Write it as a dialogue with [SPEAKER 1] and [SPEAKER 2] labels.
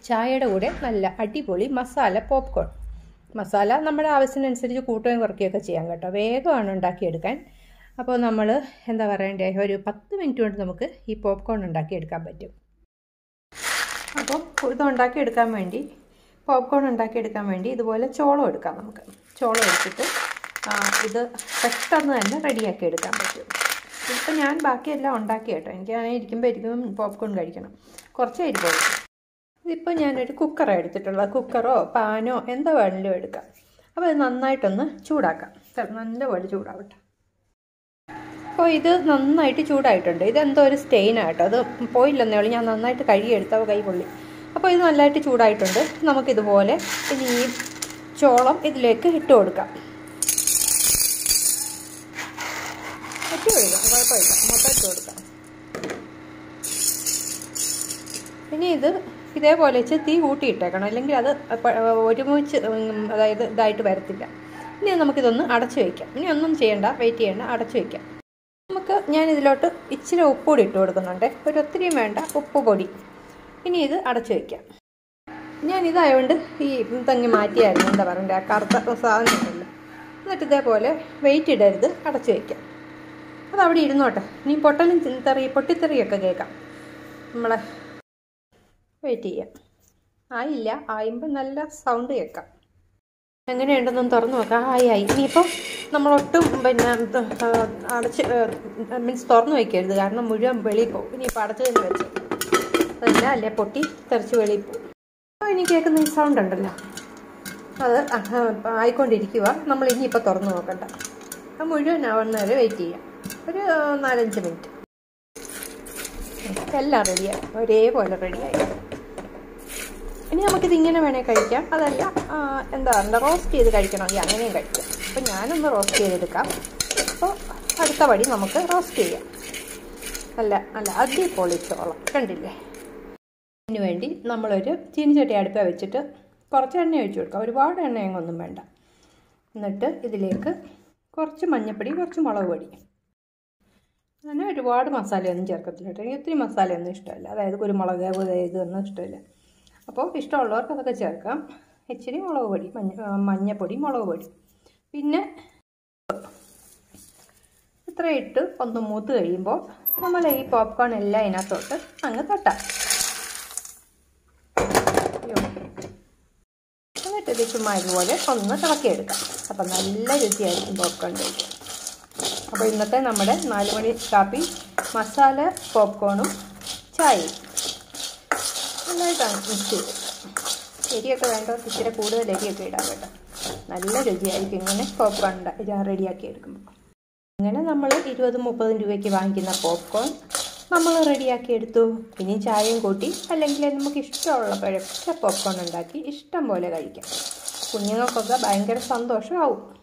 [SPEAKER 1] ചായയുടെ കൂടെ നല്ല അടിപൊളി മസാല പോപ്കോൺ മസാല നമ്മുടെ ആവശ്യത്തിനനുസരിച്ച് കൂട്ടുകയും കുറയ്ക്കുകയൊക്കെ ചെയ്യാം കേട്ടോ വേഗമാണ് ഉണ്ടാക്കിയെടുക്കാൻ അപ്പോൾ നമ്മൾ എന്താ പറയണ്ടേ ഒരു പത്ത് മിനിറ്റ് കൊണ്ട് നമുക്ക് ഈ പോപ്കോൺ ഉണ്ടാക്കിയെടുക്കാൻ പറ്റും അപ്പോൾ ഇത് ഉണ്ടാക്കിയെടുക്കാൻ വേണ്ടി പോപ്കോൺ ഉണ്ടാക്കിയെടുക്കാൻ വേണ്ടി ഇതുപോലെ ചോളം എടുക്കാം നമുക്ക് ചോളം എടുത്തിട്ട് ഇത് പെട്ടെന്ന് തന്നെ റെഡിയാക്കി എടുക്കാൻ പറ്റും ഇപ്പം ഞാൻ ബാക്കിയെല്ലാം ഉണ്ടാക്കി കേട്ടോ എനിക്കാണെങ്കിൽ ഇരിക്കുമ്പോൾ ഇരിക്കുമ്പം പോപ്കോൺ കഴിക്കണം കുറച്ചേ ഇരിക്കുള്ളൂ ഇതിപ്പോൾ ഞാനൊരു കുക്കറാണ് എടുത്തിട്ടുള്ളത് കുക്കറോ പാനോ എന്താ വേണമെങ്കിലും എടുക്കാം അപ്പോൾ ഇത് നന്നായിട്ടൊന്ന് ചൂടാക്കാം നല്ലപോലെ ചൂടാവട്ടെ അപ്പോൾ ഇത് നന്നായിട്ട് ചൂടായിട്ടുണ്ട് ഇതെന്തോ ഒരു സ്റ്റെയിനാട്ടോ അത് പോയില്ലെന്നേ ഉള്ളൂ ഞാൻ നന്നായിട്ട് കഴുകിയെടുത്ത കൈ പൊള്ളി അപ്പോൾ ഇത് നല്ലതായിട്ട് ചൂടായിട്ടുണ്ട് നമുക്കിതുപോലെ ഇനി ഈ ചോളം ഇതിലേക്ക് ഇട്ട് കൊടുക്കാം ഇട്ട് കൊടുക്കാം കുഴപ്പമില്ല മൊത്തം ഇട്ട് കൊടുക്കാം ഇനി ഇത് ഇതേപോലെ വെച്ച് തീ കൂട്ടിയിട്ടേക്കണം അല്ലെങ്കിൽ അത് ഒരുമിച്ച് അതായത് ഇതായിട്ട് വരത്തില്ല ഇനി നമുക്കിതൊന്ന് അടച്ചു വയ്ക്കാം ഇനി ഒന്നും ചെയ്യണ്ട വെയിറ്റ് ചെയ്യണ്ട അടച്ചു വയ്ക്കാം നമുക്ക് ഞാൻ ഇതിലോട്ട് ഇച്ചിരി ഉപ്പുപൊടി ഇട്ട് കൊടുക്കുന്നുണ്ട് ഒരു ഒത്തിരിയും വേണ്ട ഉപ്പ് പൊടി ഇനി ഇത് അടച്ചു വയ്ക്കാം ഞാൻ ഇതായതുകൊണ്ട് ഈ തങ്ങി മാറ്റിയായിരുന്നു എന്താ പറയണ്ടേ ആ കറുത്ത സാധനമുണ്ടല്ലോ എന്നിട്ട് ഇതേപോലെ വെയിറ്റ് ഇടരുത് അടച്ചു വയ്ക്കാം അതവിടെ ഇരുന്നോട്ടെ ഇനി പൊട്ടലും തെറി പൊട്ടിത്തെറിയൊക്കെ കേൾക്കാം നമ്മളെ വെയിറ്റ് ചെയ്യാം ആയില്ല ആയുമ്പോൾ നല്ല സൗണ്ട് കേൾക്കാം എങ്ങനെയുണ്ടെന്നൊന്ന് തുറന്നു നോക്കാം ആയി ആയി ഇനിയിപ്പം നമ്മളൊട്ടും പിന്നെ അടച്ച് മീൻസ് തുറന്നു വയ്ക്കരുത് കാരണം മുഴുവൻ വെളിയിൽ പോകും ഇനിയിപ്പോൾ അടച്ചു തന്നെ വെച്ച് അതല്ല അല്ലേ പൊട്ടി തെറിച്ച് വെളിയിൽ പോകും അപ്പോൾ ഇനി കേൾക്കുന്ന ഈ സൗണ്ട് ഉണ്ടല്ലോ അത് ആയിക്കൊണ്ടിരിക്കുക നമ്മൾ ഇനിയിപ്പോൾ തുറന്നു നോക്കണ്ട അത് മുഴുവൻ ആവുന്ന വരെ വെയിറ്റ് ചെയ്യാം ഒരു നാലഞ്ച് മിനിറ്റ് എല്ലാം റെഡിയായി ഒരേപോലെ റെഡിയായി ഇനി നമുക്കിത് ഇങ്ങനെ വേണേൽ കഴിക്കാം അതല്ല എന്താ പറയുക റോസ്റ്റ് ചെയ്ത് കഴിക്കണമെങ്കിൽ അങ്ങനെയും കഴിക്കാം അപ്പോൾ ഞാനൊന്ന് റോസ്റ്റ് ചെയ്തെടുക്കാം അപ്പോൾ അടുത്ത വഴി നമുക്ക് റോസ്റ്റ് ചെയ്യാം അല്ല അല്ല അടിപൊളി ചോളം കണ്ടില്ലേ അതിന് വേണ്ടി നമ്മളൊരു ചീനിച്ചട്ടി അടുപ്പ വെച്ചിട്ട് കുറച്ച് എണ്ണ ഒഴിച്ചു കൊടുക്കാം ഒരുപാട് എണ്ണയൊന്നും വേണ്ട എന്നിട്ട് ഇതിലേക്ക് കുറച്ച് മഞ്ഞൾപ്പൊടി കുറച്ച് മുളക് പൊടി അങ്ങനെ ഒരുപാട് മസാലയൊന്നും ചേർക്കത്തില്ല കേട്ടോ എനിക്ക് ഒത്തിരി മസാലയൊന്നും ഇഷ്ടമല്ല അതായത് കുരുമുളക് ഇതൊന്നും ഇഷ്ടമില്ല അപ്പോൾ ഇഷ്ടമുള്ളവർക്ക് അതൊക്കെ ചേർക്കാം ഇച്ചിരി മുളക് പൊടി മഞ്ഞ മഞ്ഞപ്പൊടി മുളക് പൊടി പിന്നെ ഇത്ര ഇട്ട് ഒന്ന് മൂത്ത് കഴിയുമ്പോൾ നമ്മൾ ഈ പോപ്കോൺ എല്ലാം ഇതിനകത്തോട്ട് അങ്ങ് തട്ടാം എന്നിട്ട് ഇത് ചുമ്മാ ഇതുപോലെ ഒന്ന് തിളക്കിയെടുക്കാം അപ്പം നല്ല രുചിയായിരിക്കും പോപ്കോൺ കഴിക്കാൻ അപ്പോൾ ഇന്നത്തെ നമ്മുടെ നാല് മണി കാപ്പി മസാല പോപ്കോണും ചായയും നല്ലതായിട്ടാണ് മിക്സ് ചെയ്ത് എരിയൊക്കെ വേണ്ടവർക്ക് ഇച്ചിരി കൂടുതൽ എരിയൊക്കെ ഇടാം കേട്ടോ നല്ല രുചിയായിരിക്കും ഇങ്ങനെ പോപ്കോൺ റെഡിയാക്കി എടുക്കുമ്പോൾ അങ്ങനെ നമ്മൾ ഇരുപതും മുപ്പതും രൂപയ്ക്ക് വാങ്ങിക്കുന്ന പോപ്കോൺ നമ്മൾ റെഡിയാക്കി എടുത്തു ഇനി ചായയും കൂട്ടി അല്ലെങ്കിൽ നമുക്ക് ഇഷ്ടമുള്ളപ്പോഴൊക്കെ പോപ്കോൺ ഉണ്ടാക്കി ഇഷ്ടം പോലെ കഴിക്കാം കുഞ്ഞുങ്ങൾക്കൊക്കെ ഭയങ്കര സന്തോഷമാവും